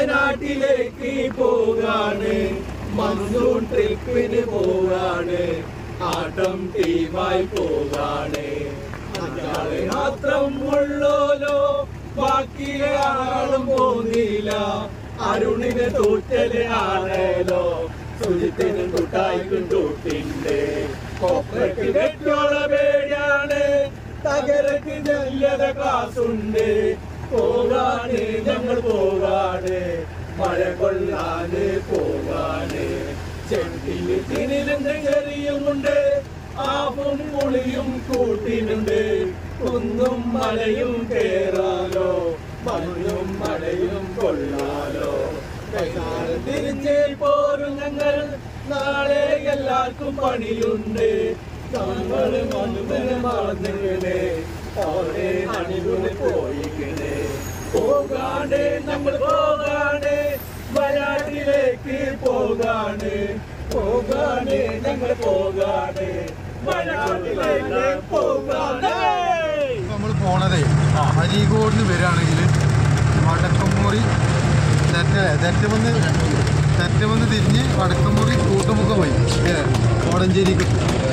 വയനാട്ടിലേക്ക് പോകാണ് മൺസൂൺ ട്രിപ്പിന് പോകാണ് ആട്ടം ടീമായി പോകാണ് അഞ്ചാള് മാത്രം ഉള്ളോലോ ബാക്കിയിലെ ആളും പോന്നില്ല അരുണിന് തൂറ്റല് ആണേലോ സുജിത്തിനും കുട്ടായിക്കും തൂട്ടിണ്ട് കൊപ്രക്ക് വെറ്റോള പേടിയാണ് തകരക്ക് ജല്യത ക്ലാസുണ്ട് പോകാണ് ഞങ്ങൾ പോകാണ് മഴ കൊള്ളാന് പോകാന് ചെട്ടില് തിരിലുണ്ട് ചെറിയുമുണ്ട് ആവും പുളിയും കൂട്ടിനുണ്ട് കുന്നും മലയും കേറാലോ മഞ്ഞും മഴയും കൊള്ളാലോ വൈകുന്നേരം തിരിച്ച് പോരും ഞങ്ങൾ നാളെ എല്ലാവർക്കും പണിയുണ്ട് നമ്മള് മനുവിന് മറന്നിക്കണേ ഓരേ അണിവിന് പോയിക്കണേ പോകാണ് നമ്മൾ പോകാണ് വയനാട്ടിലേക്ക് പോകാണ് പോകാണ് ഞങ്ങൾ പോകാണ് വയനാട്ടിലേക്ക് പോകാണ് നമ്മൾ പോണതേ അരീകോടിന് വരികയാണെങ്കിൽ വടക്കമുറി തെറ്റ തെറ്റമെന്ന് തെറ്റമെന്ന് തിരിഞ്ഞ് വടക്കമുറി കൂട്ടുമുഖം പോയി ഏ, കോടഞ്ചേരിക്ക്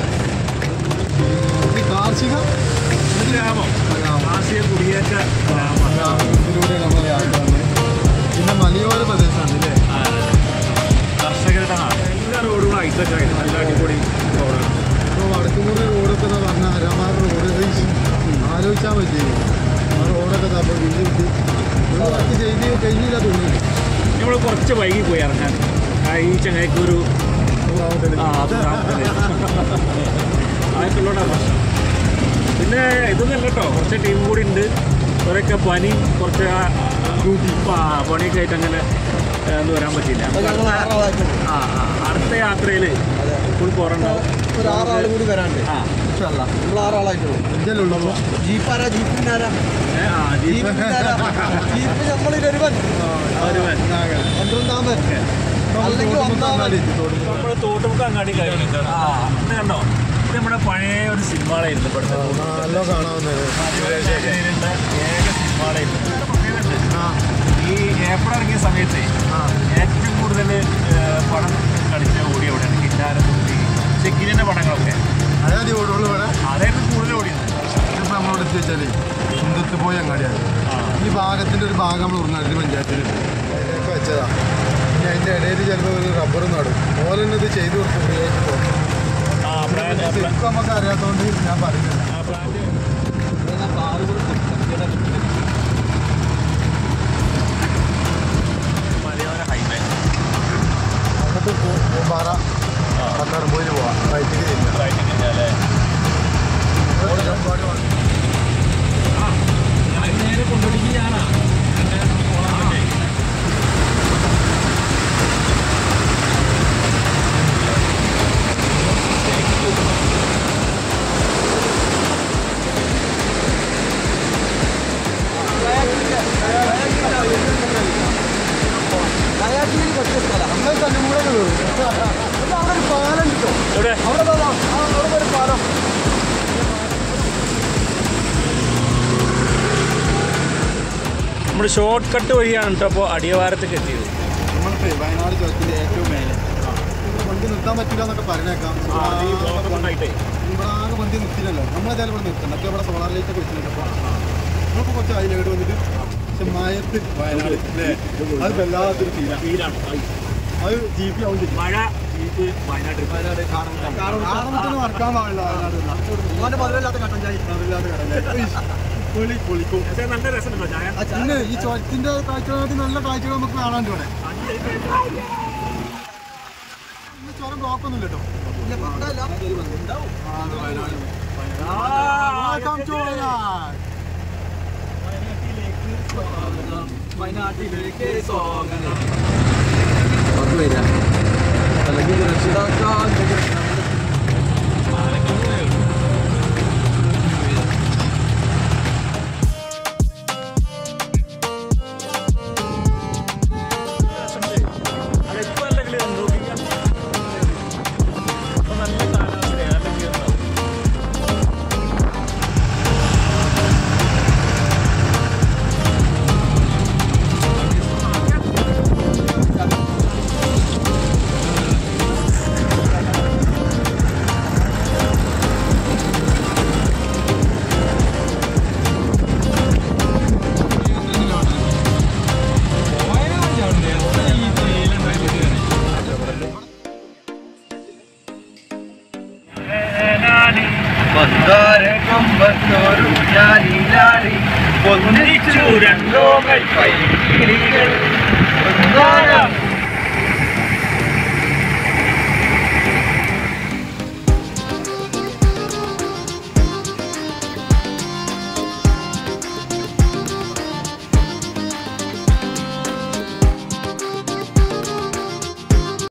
ഇത് കാർഷിക ഗ്രാമം ഗ്രാമം. ആശയ കുടിയേറ്റ ഗ്രാമം ഗ്രാമത്തിലൂടെ നമ്മൾ യാത്ര വന്നത് പിന്നെ മലയോര പ്രദേശമാണ് അല്ലേ കർഷകരുടെ നാട് എല്ലാ റോഡുകളും ഐറ്റൊക്കെ ആയിട്ട് നല്ല അടിപൊളി റോഡാണ് ഇപ്പോൾ വടക്കുമുറി റോഡൊക്കെ എന്ന് പറഞ്ഞാൽ ഹരമാർ റോഡ് ആലോചിച്ചാൽ പറ്റില്ല ആ റോഡൊക്കെ അപ്പോൾ വീട് വിട്ട് വർക്ക് ചെയ്ത് കഴിഞ്ഞില്ല തോന്നുന്നു നമ്മൾ കുറച്ച് വൈകി പോയി ഇറങ്ങാൻ ആ ഈ ചങ്ങായിക്കൊരു ആ അത് അതൊക്കെയുള്ളതാണ് പ്രശ്നം പിന്നെ ഇതൊന്നും അല്ല കേട്ടോ കുറച്ച് ടീം കൂടി ഉണ്ട് കുറേയൊക്കെ പനി കുറച്ച് ആ ആ, പണിയൊക്കെ ആയിട്ട് അങ്ങനെ ഏ, ഒന്നും വരാൻ പറ്റില്ല ആ ആ അടുത്ത യാത്രയിൽ ഫുൾ കുറവുണ്ടാവും ഒരു ആറാൾ കൂടി വരാണ്ട് ആ നമ്മൾ ആറാളായിട്ടുള്ളൂ ഇന്ത്യയിലുള്ളപ്പോൾ ജീപ്പാരാ ജീപ്പിനാരാ ഏ, ആ ജീപ്പ് ജീപ്പിനാരാ ജീപ്പ് നമ്മളിൽ ഒരുവൻ ഒരുവൻ പന്ത്രണ്ടാമൻ അല്ലെങ്കിൽ ഒന്നാമൻ നമ്മുടെ തോട്ടുമുക്ക് അങ്ങാടി കഴിഞ്ഞു ആ ഇത് കണ്ടോ ഇത് നമ്മുടെ പഴയ ഒരു സിനിമകളായിരുന്നു ഇവിടുത്തെ നല്ല കാണാവുന്നത് ഇതിലുള്ള ഏക സിനിമകളായിരുന്നു ഈ ഏപ്രിൽ ഇറങ്ങിയ സമയത്ത് ഏറ്റവും കൂടുതൽ പടം കളിച്ച ഓടി എവിടെയാണ് കിന്നാരം തുമ്പി ചെക്കിലിൻ്റെ പടങ്ങളൊക്കെ അതായത് ഓടുള്ളൂ ഇവിടെ അതായിരുന്നു കൂടുതൽ ഓടിയത് ഇതിപ്പോൾ നമ്മളോട് എത്തിച്ചാൽ കുന്തത്ത് പോയി അങ്ങാടിയാണ് ഈ ഭാഗത്തിൻ്റെ ഒരു ഭാഗം നമ്മൾ ഉറുനാട്ടിൽ പഞ്ചായത്തിലുണ്ട് അതിലേക്ക് വെച്ചതാ ഇനി അതിൻ്റെ ഇടയിൽ ചിലപ്പോൾ ഒരു റബ്ബർ നടും ഓല തന്നെ ഇത് ചെയ്തു കൊടുക്കും ഫ്രീ ആയിട്ട് പോകും ആ പ്ലാൻ ശരിക്കും നമുക്ക് അറിയാത്തതുകൊണ്ട് ഞാൻ പറയുന്നില്ല ആ പ്ലാൻ മലയോര ഹൈവേ അങ്ങോട്ട് പാറ പത്തറുമ്പോയിൽ പോവാം വൈദ്യുതി തിരിഞ്ഞാൽ റൈറ്റ് കഴിഞ്ഞാലേ നേരെ കൊണ്ടുപിടിക്കുകയാണ് കയാക്കിൽ പറ്റിയ സ്ഥലം നമ്മൾ തന്നെ കൂടെ കയറും അവിടെ ഒരു പാലം കിട്ടോ എവിടെ അവിടെ ദാ, ആ, അവിടെ ഒരു പാലം നമ്മൾ ഷോർട്ട് കട്ട് വഴിയാണ് കേട്ടോ അപ്പോൾ അടിയവാരത്തേക്ക് എത്തിയത് നമ്മൾക്ക് വയനാട് ചുരത്തിൻ്റെ ഏറ്റവും മേലെ വണ്ടി നിർത്താൻ പറ്റില്ല എന്നൊക്കെ പറഞ്ഞേക്കാം കൊണ്ടായിട്ടേ ഇവിടെ ആകെ വണ്ടി നിർത്തില്ലല്ലോ നമ്മളേതായാലും ഇവിടെ നിർത്തണം മറ്റേ ഇവിടെ സോളാർ ലൈറ്റ് ഒക്കെ വെച്ചിട്ടുണ്ട് അപ്പോൾ നമ്മളിപ്പോൾ കുറച്ച് അതിൽ ഇവിടെ വന്നിട്ട് പക്ഷെ മയത്ത് വയനാട് അല്ലേ അത് വല്ലാത്തൊരു ഫീലാണ് ഫീലാണ് അത് ജി പി ആവും ചെയ്യും മഴ ജീപ്പ് വയനാട് trip. കാണുമ്പോൾ നടക്കാൻ പാടില്ല വയനാട് മോന്റെ മധുരമില്ലാത്ത കട്ടൻ ചായ അതില്ലാതെ കടലേ പൊളി പൊളിക്കും പക്ഷേ നല്ല രസമുണ്ടോ ചായ പിന്നെ ഈ ചുരത്തിന്റെ കാഴ്ചകളൊക്കെ നല്ല കാഴ്ചകൾ നമുക്ക് കാണാൻ ഇവിടെ ഇന്ന് ചുരം ബ്ലോക്ക് ഒന്നും കേട്ടോ വെൽക്കം ടു വയനാട് വയനാട്ടിലേക്ക് സ്വാഗതം അല്ലെങ്കിൽ രക്ഷിതാക്കാൻ അതെപ്പോ അല്ലെങ്കിൽ നോക്കിക്കാം അപ്പൊ നല്ല കാലാവസ്ഥയാണ് അല്ലെങ്കിൽ ഉണ്ടാവും മന്ദാര കൊമ്പത്തോരു ഞാനിലാടി ഒന്നിച്ചു രണ്ടോ കൈ പൈകിളികൾ ഒന്നാരം